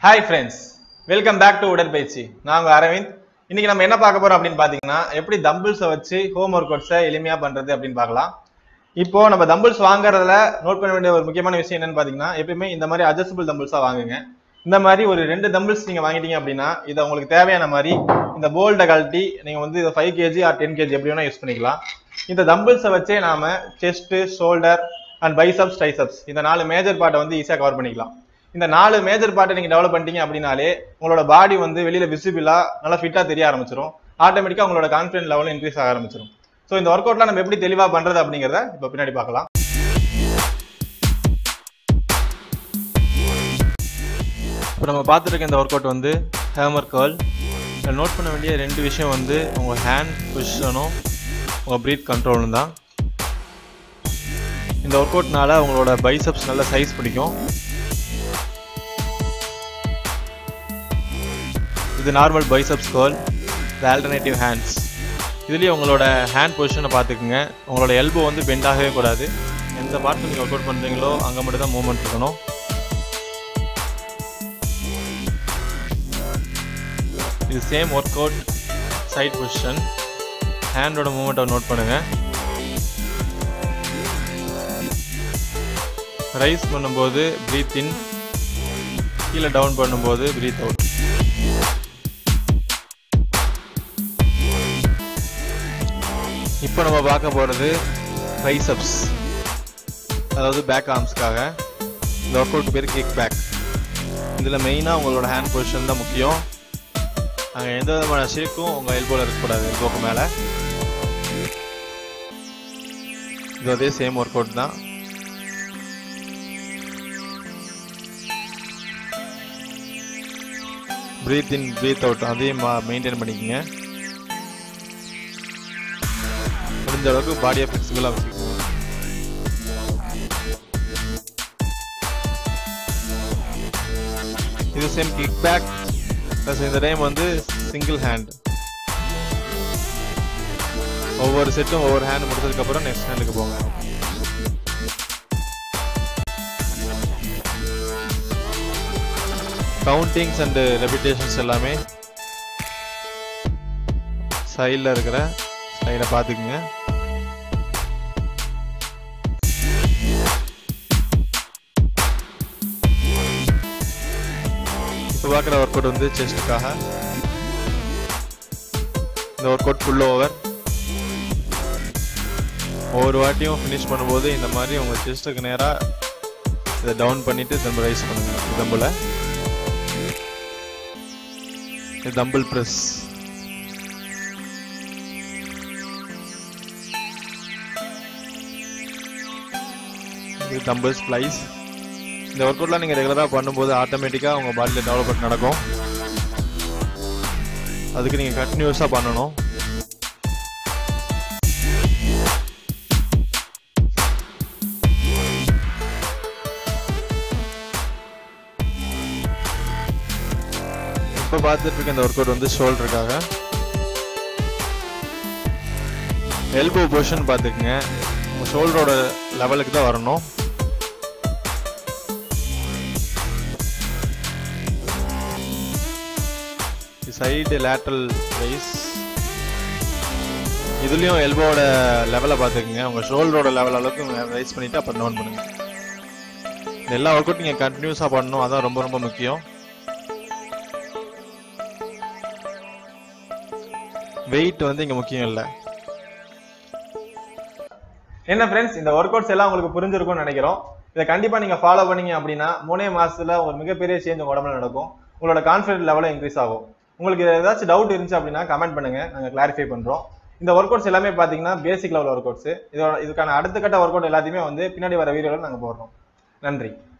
hi friends welcome back to உடற்பயிற்சி நான் உங்க அரவிந்த் இன்னைக்கு நம்ம என்ன பார்க்க போறோம் அப்படின்னு பாத்தீங்கன்னா எப்படி தம்பிள்ஸை வச்சு ஹோம் ஒர்க் அவுட்ஸை எளிமையா பண்றது அப்படின்னு பார்க்கலாம் இப்போ நம்ம தம்பிள்ஸ் வாங்குறதுல நோட் பண்ண வேண்டிய ஒரு முக்கியமான விஷயம் என்னன்னு பாத்தீங்கன்னா எப்பயுமே இந்த மாதிரி அட்ஜஸ்டபிள் தம்பிள்ஸா வாங்குங்க இந்த மாதிரி ஒரு ரெண்டு தம்பிள்ஸ் நீங்க வாங்கிட்டீங்க அப்படின்னா இதை உங்களுக்கு தேவையான மாதிரி இந்த போல்டை கழட்டி நீங்க வந்து இதை five KG or ten KG எப்படி வேணா யூஸ் பண்ணிக்கலாம் இந்த தம்பிள்ஸை வச்சே நாம chest shoulder and biceps triceps இந்த நாலு மேஜர் பார்ட்டை வந்து ஈஸியாக கவர் பண்ணிக்கலாம் இந்த நாலு மேஜர் பார்ட்டை நீங்க டெவலப் பண்ணிட்டீங்க அப்படின்னாலே உங்களோட பாடி வந்து வெளியில விசிபிளா நல்லா ஃபிட்டா தெரிய ஆரம்பிச்சிடும் ஆட்டோமேட்டிக்கா உங்களோட கான்ஃபிடன்ஸ் லெவலும் இன்க்ரீஸ் ஆக ஆரம்பிச்சிடும் ஸோ இந்த ஒர்க் அவுட்லாம் நம்ம எப்படி தெளிவா பண்றது அப்படிங்கிறத இப்போ பின்னாடி பார்க்கலாம் இப்போ நம்ம பார்த்துட்டு இருக்க இந்த ஒர்க் அவுட் வந்து ஹேமர் கேர்ள் இதில் நோட் பண்ண வேண்டிய ரெண்டு விஷயம் வந்து உங்கள் ஹேண்ட் பொசிஷனும் உங்கள் ப்ரீத் கண்ட்ரோலும் தான் இந்த ஒர்க் அவுட்னால உங்களோட பைசப்ஸ் நல்ல சைஸ் பிடிக்கும் இது நார்மல் பைசப்ஸ் கேர்ள் இது ஆல்டர்னேட்டிவ் ஹேண்ட்ஸ் இதுலேயே உங்களோட ஹேண்ட் பொசிஷனை பார்த்துக்குங்க உங்களோட எல்போ வந்து பெண்ட் ஆகவே கூடாது எந்த பார்ட்டு நீங்கள் ஒர்க் அவுட் பண்ணுறீங்களோ அங்கே மட்டும் தான் மூவ்மெண்ட் இருக்கணும் இது same workout side position ஹேண்டோட மூமெண்ட்டை நோட் பண்ணுங்கள் ரைஸ் பண்ணும்போது ப்ரீத் இன் கீழே டவுன் பண்ணும்போது ப்ரீத் அவுட் இப்போ நம்ம பார்க்க போகிறது ட்ரைசப்ஸ் அதாவது பேக் ஆர்ம்ஸ்க்காக இந்த ஒர்க் அவுட் பேர் கிக் பேக் இதில் மெயினாக உங்களோட ஹேண்ட் பொசிஷன் தான் முக்கியம் அங்கே எந்த விதமான ஷேக்கும் உங்கள் எல்போவில் இருக்கக்கூடாது எல்போக்கு மேலே இது அதே சேம் ஒர்க் அவுட் தான் பிரீத் இன் பிரீத் அவுட் அதையும் மெயின்டைன் பண்ணிக்கோங்க முடிஞ்ச அளவுக்கு பாடியை ஃபிளெக்சிபிளாக வச்சுக்கோங்க இது சேம் கிக் பேக் ப்ளஸ் இந்த டைம் வந்து சிங்கிள் ஹேண்ட் ஒவ்வொரு செட்டும் ஒவ்வொரு ஹேண்ட் முடிச்சதுக்கப்புறம் நெக்ஸ்ட் ஹேண்டுக்கு போங்க கவுண்டிங்ஸ் அண்டு ரெபிடேஷன்ஸ் எல்லாமே சைடில் இருக்கிற சைடை பார்த்துக்குங்க இப்போ பார்க்குற ஒர்க் அவுட் வந்து செஸ்ட்டுக்காக இந்த ஒர்க் அவுட் ஃபுல் ஓவர் ஒவ்வொரு வாட்டியும் ஃபினிஷ் பண்ணும்போது இந்த மாதிரி உங்கள் செஸ்ட்டுக்கு நேராக இதை டவுன் பண்ணிவிட்டு திரும்ப ரைஸ் பண்ணுங்க தம்பில் இது தம்பிள் ப்ரெஸ் இது தம்பிள் ஸ்ப்ளைஸ் இந்த ஒர்க் அவுட்லாம் நீங்கள் ரெகுலராக பண்ணும்போது ஆட்டோமேட்டிக்காக உங்கள் பாடியில் டெவலப்மெண்ட் நடக்கும் அதுக்கு நீங்கள் கண்டினியூஸாக பண்ணணும் இப்போ பார்த்துட்டு இருக்க இந்த ஒர்க் அவுட் வந்து ஷோல்டருக்காக எல்போ பொசிஷன் பார்த்துக்குங்க உங்கள் ஷோல்டரோட லெவலுக்கு தான் வரணும் சைடு லேட்ரல் ரைஸ் இதுலேயும் எல்போட லெவலை பார்த்துக்குங்க உங்கள் ஷோல்டரோட லெவல் அளவுக்கு ரைஸ் பண்ணிவிட்டு அப்புறம் டவுன் பண்ணுங்க எல்லா ஒர்க் அவுட் நீங்கள் கண்டினியூஸாக பண்ணணும் அதான் ரொம்ப ரொம்ப முக்கியம் வெயிட் வந்து இங்கே முக்கியம் இல்லை என்ன ஃப்ரெண்ட்ஸ் இந்த ஒர்க் அவுட்ஸ் எல்லாம் உங்களுக்கு புரிஞ்சிருக்கும்னு நினைக்கிறோம் இதை கண்டிப்பாக நீங்கள் ஃபாலோ பண்ணீங்க அப்படின்னா மூணே மாசத்துல ஒரு மிகப்பெரிய சேஞ்ச் உங்க உடம்புல நடக்கும் உங்களோட கான்ஃபிடன்ட் லெவலும் இன்க்ரீஸ் ஆகும் உங்களுக்கு ஏதாச்சும் டவுட் இருந்துச்சு அப்படின்னா கமெண்ட் பண்ணுங்க நாங்கள் கிளாரிஃபை பண்றோம் இந்த ஒர்க் அவுட்ஸ் எல்லாமே பார்த்தீங்கன்னா பேசிக் லெவல் ஒர்க் அவுட்ஸ் இதோட இதுக்கான அடுத்த கட்ட ஒர்க் அவுட் எல்லாத்தையுமே வந்து பின்னாடி வர வீடியோவில் நாங்கள் போடுறோம் நன்றி